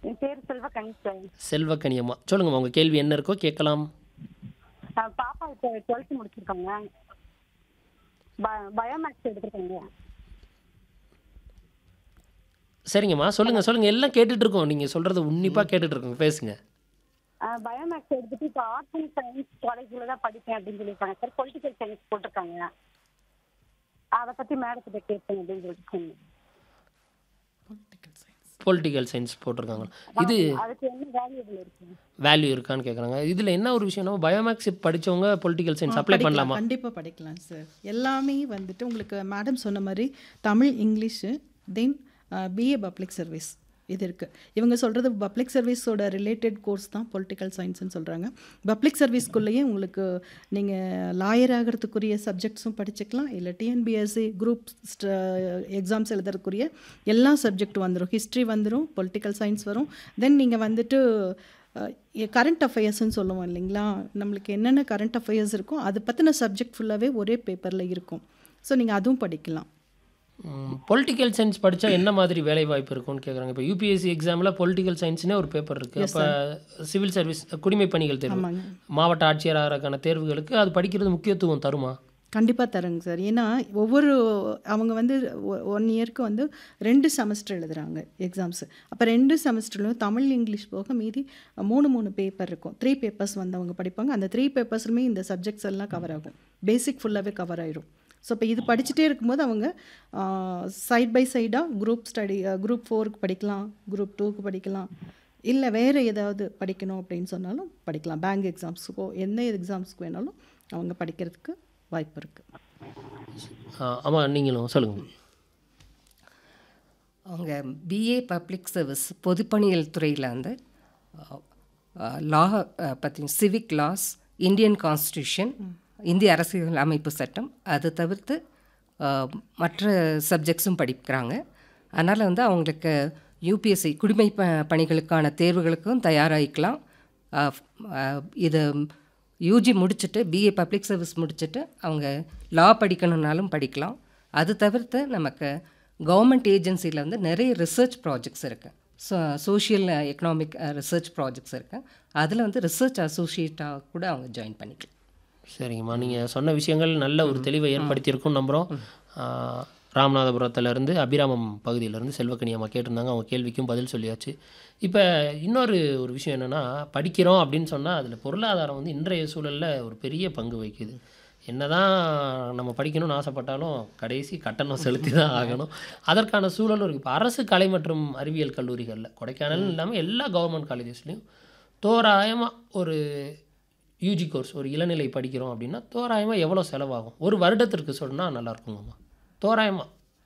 என் பேர் செல்வக்கணி சார் செல்வக்கனியம்மா சொல்லுங்கம்மா உங்கள் கேள்வி என்ன இருக்கோ கேட்கலாம் அஹ் பாப்பா இப்போ டுவெல்த் முடிச்சிருக்காங்க பயோமேக்ஸ் எடுத்திருக்காங்க சரிங்கம்மா சொல்லுங்கள் சொல்லுங்கள் எல்லாம் கேட்டுட்டு இருக்கோம் நீங்கள் சொல்கிறத உன்னிப்பாக கேட்டுட்டு இருக்கோங்க பேசுங்க பயோமேக்ஸ் எடுத்துட்டு இப்போ ஆர்ட்ஸ் அண்ட் சயின்ஸ் காலேஜில் தான் படிப்பேன் அப்படின்னு சொல்லியிருக்காங்க சார் பொலிட்டிக்கல் சயின்ஸ் போட்டிருக்காங்க அதை பற்றி மேடத்திட்ட கேட்பேன் அப்படின்னு சொல்லிட்டு சொன்னேன். பொலிட்டிக்கல் சயின்ஸ் போட்டிருக்காங்க இது அதுக்கு என்ன வேல்யூபிள் இருக்கு வேல்யூ இருக்கான்னு கேட்குறாங்க இதில் என்ன ஒரு விஷயம்னா பயோமேக்ஸ் படிச்சவங்க பொலிட்டிக்கல் சயின்ஸ் அப்ளை பண்ணலாமா கண்டிப்பாக படிக்கலாம் சார் எல்லாமே வந்துட்டு உங்களுக்கு மேடம் சொன்ன மாதிரி Tamil English then BA public service இது இருக்குது இவங்க சொல்கிறது பப்ளிக் சர்வீஸோட ரிலேட்டட் கோர்ஸ் தான் பொலிட்டிக்கல் சயின்ஸ்னு சொல்கிறாங்க பப்ளிக் சர்வீஸ்க்குள்ளேயே உங்களுக்கு நீங்கள் லாயர் ஆகிறதுக்குரிய சப்ஜெக்ட்ஸும் படிச்சுக்கலாம் இல்லை டிஎன்பிஎஸ்சி குரூப் எக்ஸாம்ஸ் எழுதுறதுக்குரிய எல்லா சப்ஜெக்ட் வந்துடும் ஹிஸ்ட்ரி வந்துடும் பொலிட்டிக்கல் சயின்ஸ் வரும் தென் நீங்கள் வந்துட்டு கரண்ட் அஃபேர்ஸ்னு சொல்லுவோம் இல்லைங்களா நம்மளுக்கு என்னென்ன கரண்ட் அஃபேர்ஸ் இருக்கோ அதை பற்றின சப்ஜெக்ட் ஃபுல்லாகவே ஒரே பேப்பரில் இருக்கும் ஸோ நீங்கள் அதுவும் படிக்கலாம் பொலிட்டிக்கல் சயின்ஸ் படித்தா என்ன மாதிரி வேலை வாய்ப்பு இருக்கும்னு கேட்குறாங்க இப்போ யூபிஎஸ்சி எக்ஸாமில் பொலிட்டிக்கல் சயின்ஸ்னே ஒரு பேப்பர் இருக்குது அப்போ சிவில் சர்வீஸ் குடிமை பணிகள் தேர்வு ஆமாங்க மாவட்ட ஆட்சியர் ஆகிறதுக்கான தேர்வுகளுக்கு அது படிக்கிறது முக்கியத்துவம் தருமா கண்டிப்பாக தரேங்க சார் ஏன்னா ஒவ்வொரு அவங்க வந்து ஒன் இயர்க்கு வந்து ரெண்டு செமஸ்டர் எழுதுறாங்க எக்ஸாம்ஸு அப்போ ரெண்டு செமஸ்டர்லையும் தமிழ் இங்கிலீஷ் போக மீதி மூணு மூணு பேப்பர் இருக்கும் த்ரீ பேப்பர்ஸ் வந்து அவங்க படிப்பாங்க அந்த த்ரீ பேப்பர்ஸ்லுமே இந்த சப்ஜெக்ட்ஸ் எல்லாம் கவர் ஆகும் பேசிக் ஃபுல்லாகவே கவர் ஆயிரும் ஸோ இப்போ இது படிச்சுட்டே இருக்கும்போது அவங்க சைட் பை சைடாக குரூப் ஸ்டடி குரூப் ஃபோருக்கு படிக்கலாம் குரூப் டூக்கு படிக்கலாம் இல்லை வேறு ஏதாவது படிக்கணும் அப்படின்னு சொன்னாலும் படிக்கலாம் பேங்க் எக்ஸாம்ஸுக்கோ எந்த எக்ஸாம்ஸ்க்கு வேணாலும் அவங்க படிக்கிறதுக்கு வாய்ப்பு இருக்குது ஆமாம் நீங்களும் சொல்லுங்கள் அவங்க பிஏ பப்ளிக் சர்வீஸ் பொதுப்பணிகள் துறையில் வந்து லா பற்றி சிவிக் லாஸ் இந்தியன் கான்ஸ்டியூஷன் இந்திய அரசியல் அமைப்பு சட்டம் அது தவிர்த்து அஹ், மற்ற சப்ஜெக்ட்ஸும் படிக்கிறாங்க அதனால் வந்து அவங்களுக்கு யூபிஎஸ்சி குடிமை ப பணிகளுக்கான தேர்வுகளுக்கும் தயாராகிக்கலாம் அஹ், அஹ், இது யூஜி முடிச்சுட்டு பிஏ பப்ளிக் சர்வீஸ் முடிச்சுட்டு அவங்க லா படிக்கணுன்னாலும் படிக்கலாம் அது தவிர்த்து நமக்கு கவர்மெண்ட் ஏஜென்சியில் வந்து நிறைய ரிசர்ச் ப்ராஜெக்ட்ஸ் இருக்குது so social economic research projects இருக்குது அதில் வந்து ரிசர்ச் அசோசியேட்டாக கூட அவங்க ஜாயின் பண்ணிக்கலாம் சரிங்கம்மா நீங்கள் சொன்ன விஷயங்கள் நல்ல ஒரு தெளிவை ஏற்படுத்தியிருக்கும் நம்புகிறோம் ராமநாதபுரத்துலேருந்து அபிராமம் பகுதியிலேருந்து செல்வக்கனி அம்மா கேட்டிருந்தாங்க அவங்க கேள்விக்கும் பதில் சொல்லியாச்சு இப்போ இன்னொரு ஒரு விஷயம் என்னென்னா படிக்கிறோம் அப்படின்னு சொன்னால் அதில் பொருளாதாரம் வந்து இன்றைய சூழலில் ஒரு பெரிய பங்கு வகிக்குது என்னதான் நம்ம படிக்கணும்னு ஆசைப்பட்டாலும் கடைசி கட்டணம் செலுத்தி தான் ஆகணும் அதற்கான சூழலும் இருக்குது இப்போ அரசு கலை மற்றும் அறிவியல் கல்லூரிகளில் கொடைக்கானல் இல்லாமல் எல்லா கவர்மெண்ட் காலேஜஸ்லேயும் தோராயமாக ஒரு யூஜி கோர்ஸ் ஒரு இளநிலை படிக்கிறோம் அப்படின்னா தோராயமாக எவ்வளோ செலவாகும் ஒரு வருடத்திற்கு சொன்னால் நல்லா இருக்குங்கம்மா தோராயமாக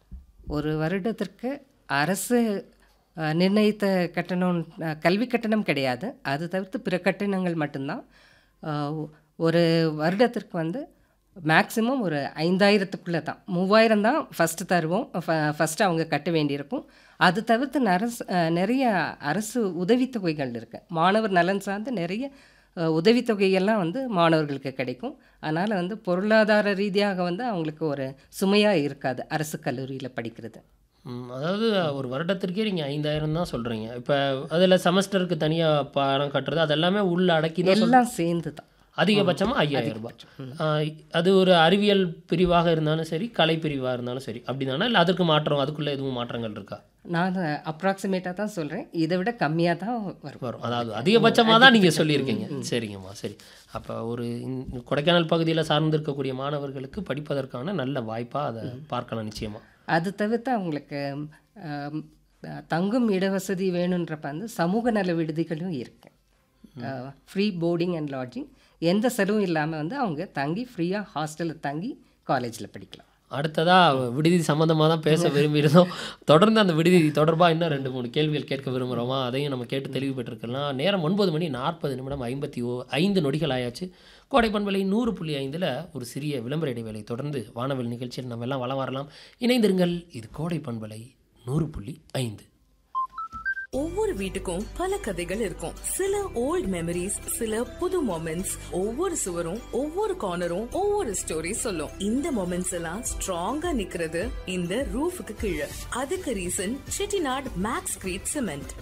ஒரு வருடத்திற்கு அரசு அஹ், நிர்ணயித்த கட்டணம் அஹ், கல்வி கட்டணம் கிடையாது அது தவிர்த்து பிற கட்டணங்கள் மட்டும்தான் அஹ், ஒரு வருடத்திற்கு வந்து மேக்ஸிமம் ஒரு ஐந்தாயிரத்துக்குள்ளே தான் மூவாயிரம் தான் ஃபஸ்ட்டு தருவோம் ஃபஸ்ட்டு அவங்க கட்ட வேண்டியிருக்கும் அது தவிர்த்து நரசு அஹ், நிறைய அரசு உதவித்தொகைகள் இருக்குது மாணவர் நலன் சார்ந்து நிறைய அஹ், உதவித்தொகையெல்லாம் வந்து மாணவர்களுக்கு கிடைக்கும் அதனால் வந்து பொருளாதார ரீதியாக வந்து அவங்களுக்கு ஒரு சுமையாக இருக்காது அரசு கல்லூரியில் படிக்கிறது ம், அதாவது ஒரு வருடத்திற்கே நீங்கள் ஐந்தாயிரம் தான் சொல்கிறீங்க இப்போ அதில் செமஸ்டருக்கு தனியாக பணம் கட்டுறது அதெல்லாமே உள்ள அடக்கி தான் சொல் எல்லாம் சேர்ந்து தான் அதிகபட்சமாக ஐயாயிரம் ரூபாய் ஆ, அது ஒரு அறிவியல் பிரிவாக இருந்தாலும் சரி கலை பிரிவாக இருந்தாலும் சரி அப்படி தானே இல்லை அதற்கு மாற்றம் அதுக்குள்ளே எதுவும் மாற்றங்கள் இருக்கா நான் அப்ராக்சிமேட்டாக தான் சொல்கிறேன் இதை விட கம்மியாக தான் வரும் வரும் அதாவது அதிகபட்சமாக தான் நீங்கள் சொல்லியிருக்கீங்க சரிங்கம்மா சரி அப்போ ஒரு இந்த கொடைக்கானல் பகுதியில் சார்ந்திருக்கக்கூடிய மாணவர்களுக்கு படிப்பதற்கான நல்ல வாய்ப்பாக அதை பார்க்கலாம் நிச்சயமாக அது தவிர்த்து அவங்களுக்கு ஆம், தங்கும் இடவசதி வேணுன்றப்ப வந்து சமூக நல விடுதிகளும் இருக்கு ஃப்ரீ போர்டிங் அண்ட் லாட்ஜிங் எந்த செலவும் இல்லாமல் வந்து அவங்க தங்கி ஃப்ரீயாக ஹாஸ்டலில் தங்கி காலேஜில் படிக்கலாம் அடுத்ததாக விடுதி சம்மந்தமாக தான் பேச விரும்பியிருந்தோம் தொடர்ந்து அந்த விடுதி தொடர்பாக இன்னும் ரெண்டு மூணு கேள்விகள் கேட்க விரும்புகிறோமா அதையும் நம்ம கேட்டு தெளிவு பெற்றிருக்கலாம் நேரம் ஒன்பது மணி நாற்பது நிமிடம் ஐம்பத்தி ஓ ஐந்து நொடிகள் ஆயாச்சு கோடை பண்பலை நூறு புள்ளி ஐந்தில் ஒரு சிறிய விளம்பர இடைவேளை தொடர்ந்து வானவில் நிகழ்ச்சியில் நம்ம எல்லாம் வளம் வரலாம் இணைந்திருங்கள் இது கோடை பண்பலை நூறு புள்ளி ஐந்து ஒவ்வொரு வீட்டுக்கும் பல கதைகள் இருக்கும் சில ஓல்ட் மெமரிஸ் சில புது மொமெண்ட்ஸ் ஒவ்வொரு சுவரும் ஒவ்வொரு கார்னரும் ஒவ்வொரு ஸ்டோரி சொல்லும் இந்த மொமெண்ட்ஸ் எல்லாம் ஸ்ட்ராங்கா நிக்கிறது இந்த ரூஃபுக்கு கீழே அதுக்கு reason Chettinad max crete cement